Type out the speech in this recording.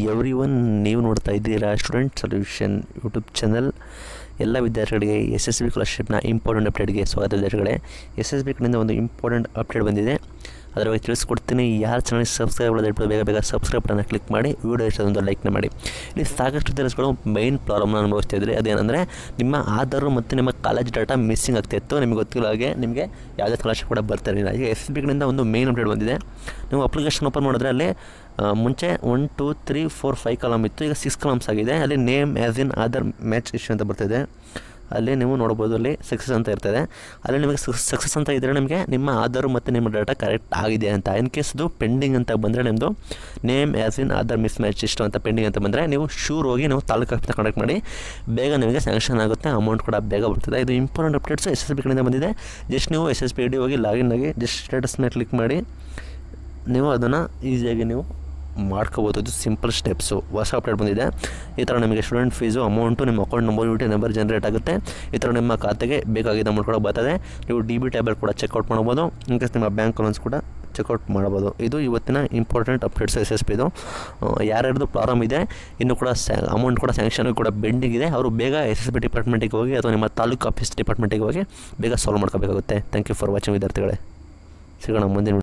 every one ನೀವು ನೋಡ್ತಾ ಇದ್ದೀರಾ ಸ್ಟೂಡೆಂಟ್ ಸೊಲ್ಯೂಷನ್ ಯೂಟ್ಯೂಬ್ ಚಾನಲ್ ಎಲ್ಲ ವಿದ್ಯಾರ್ಥಿಗಳಿಗೆ ಎಸ್ ಎಸ್ ಬಿ ಸ್ಕಾಲರ್ಶಿಪ್ನ ಇಂಪಾರ್ಟೆಂಟ್ ಅಪ್ಡೇಟ್ಗೆ ಸ್ವಾಗತ ವಿದ್ಯಾರ್ಥಿಗಳೇ ಎಸ್ ಎಸ್ ಬಿ ಕಡೆಯಿಂದ ಒಂದು ಇಂಪಾರ್ಟೆಂಟ್ ಅಪ್ಡೇಟ್ ಬಂದಿದೆ ಅದರ ಬಗ್ಗೆ ತಿಳಿಸ್ಕೊಡ್ತೀನಿ ಯಾರು ಚಾನಲ್ ಸಬ್ಸ್ಕ್ರೈಬ್ ಮಾಡೋದು ಬೇಗ ಬೇಗ ಸಬ್ಸ್ಕ್ರೈಬ್ ಬಟನ್ನ ಕ್ಲಿಕ್ ಮಾಡಿ ವಿಡಿಯೋ ಇಷ್ಟೊಂದು ಲೈಕ್ನ ಮಾಡಿ ಇಲ್ಲಿ ಸಾಕಷ್ಟು ವಿದ್ಯಾರ್ಥಿಗಳು ಮೈನ್ ಪ್ರಾಬ್ಲಮ್ನ ಅನುಭವಿಸ್ತಾ ಇದ್ರಿ ಅದೇನೆಂದರೆ ನಿಮ್ಮ ಆಧಾರು ಮತ್ತು ನಿಮ್ಮ ಕಾಲೇಜ್ ಡಾಟಾ ಮಿಸ್ಸಿಂಗ್ ಆಗ್ತಾಯಿತ್ತು ನಿಮಗೆ ಗೊತ್ತಿಲ್ಲ ಹಾಗೆ ನಿಮಗೆ ಯಾವುದೇ ಸ್ಕಾಲರ್ಶಿಪ್ ಕೂಡ ಬರ್ತಾ ಇರಲಿಲ್ಲ ಈಗ ಎಸ್ ಬಿ ಕಡೆಯಿಂದ ಒಂದು ಮೇನ್ ಅಪ್ಡೇಟ್ ಬಂದಿದೆ ನೀವು ಅಪ್ಲಿಕೇಶನ್ ಓಪನ್ ಮಾಡಿದ್ರೆ ಅಲ್ಲಿ ಆ, ಮುಂಚೆ one two three four five column ಇತ್ತು ಈಗ ಸಿಕ್ಸ್ ಕಾಲಮ್ಸ್ ಆಗಿದೆ ಅಲ್ಲಿ name as in Aadhaar match issue ಅಂತ ಬರ್ತಿದೆ ಅಲ್ಲಿ ನೀವು ನೋಡ್ಬೋದು ಅಲ್ಲಿ ಸಕ್ಸಸ್ ಅಂತ ಇರ್ತದೆ ಅಲ್ಲಿ ನಿಮಗೆ ಸಕ್ಸಸ್ ಅಂತ ಇದ್ದರೆ ನಿಮಗೆ ನಿಮ್ಮ ಆಧಾರ್ ಮತ್ತು ನಿಮ್ಮ ಡಾಟಾ ಕರೆಕ್ಟ್ ಆಗಿದೆ ಅಂತ ಇನ್ ಕೇಸ್ ಇದು ಪೆಂಡಿಂಗ್ ಅಂತ ಬಂದರೆ ನಿಮ್ಮದು name as in Aadhaar mismatch ಇಷ್ಟು ಅಂತ ಪೆಂಡಿಂಗ್ ಅಂತ ಬಂದರೆ ನೀವು ಶೂರ್ ಹೋಗಿ ನೀವು ತಾಲೂಕು ಆಫೀಸ್ನ ಕಾಂಟ್ಯಾಕ್ಟ್ ಮಾಡಿ ಬೇಗ ನಿಮಗೆ ಸ್ಯಾಂಕ್ಷನ್ ಆಗುತ್ತೆ ಅಮೌಂಟ್ ಕೂಡ ಬೇಗ ಬರ್ತದೆ ಇದು important updates S S P ಕಡೆಯಿಂದ ಬಂದಿದೆ ಜಸ್ಟ್ ನೀವು ಎಸ್ ಎಸ್ ಪಿ ಡಿ ಹೋಗಿ ಲಾಗಿನ್ ಆಗಿ ಜಸ್ಟ್ ಸ್ಟೇಟಸ್ನ ಕ್ಲಿಕ್ ಮಾಡಿ ನೀವು ಅದನ್ನು ಈಸಿಯಾಗಿ ನೀವು ಮಾಡ್ಕೋಬೋದು ಇದು ಸಿಂಪಲ್ ಸ್ಟೆಪ್ಸು ಹೊಸ ಅಪ್ಡೇಟ್ ಬಂದಿದೆ ಈ ಥರ ನಿಮಗೆ ಸ್ಟೂಡೆಂಟ್ ಫೀಸು ಅಮೌಂಟು ನಿಮ್ಮ account number U T number generate ಆಗುತ್ತೆ ಈ ಥರ ನಿಮ್ಮ ಖಾತೆಗೆ ಬೇಕಾಗಿದ್ದ ಅಮೌಂಟ್ ಕೂಡ ಬರ್ತದೆ ನೀವು ಡಿ ಬಿ ಟ್ಯಾಬಲ್ ಕೂಡ ಚೆಕ್ಔಟ್ ಮಾಡ್ಬೋದು ಇನ್ಕೇಸ್ ನಿಮ್ಮ ಬ್ಯಾಂಕ್ ಅಕೌಂಟ್ಸ್ ಕೂಡ ಚೆಕ್ಔಟ್ ಮಾಡ್ಬೋದು ಇದು ಇವತ್ತಿನ ಇಂಪಾರ್ಟೆಂಟ್ ಅಪ್ಡೇಟ್ಸ್ ಎಸ್ ಎಸ್ ಪಿದು ಯಾರ್ಯಾರ್ದು ಪ್ರಾಬ್ಲಮ್ ಇದೆ ಇನ್ನೂ ಕೂಡ ಸ್ಯಾ ಅಮೌಂಟ್ ಕೂಡ ಸ್ಯಾಂಕ್ಷನ್ ಕೂಡ ಬೆಂಡಿಂಗ್ ಇದೆ ಅವರು ಬೇಗ ಎಸ್ ಎಸ್ ಬಿ ಡಿಪಾರ್ಟ್ಮೆಂಟಿಗೆ ಹೋಗಿ ಅಥವಾ ನಿಮ್ಮ ತಾಲೂಕು ಆಫೀಸ್ ಡಿಪಾರ್ಟ್ಮೆಂಟಿಗೆ ಹೋಗಿ ಬೇಗ ಸಾಲ್ವ್ ಮಾಡ್ಕೋಬೇಕಾಗುತ್ತೆ ಥ್ಯಾಂಕ್ ಯು ಫಾರ್ ವಾಚಿಂಗ್ ವಿದ್ಯಾರ್ಥಿಗಳೇ ಸಿಗೋಣ ಮುಂದಿನ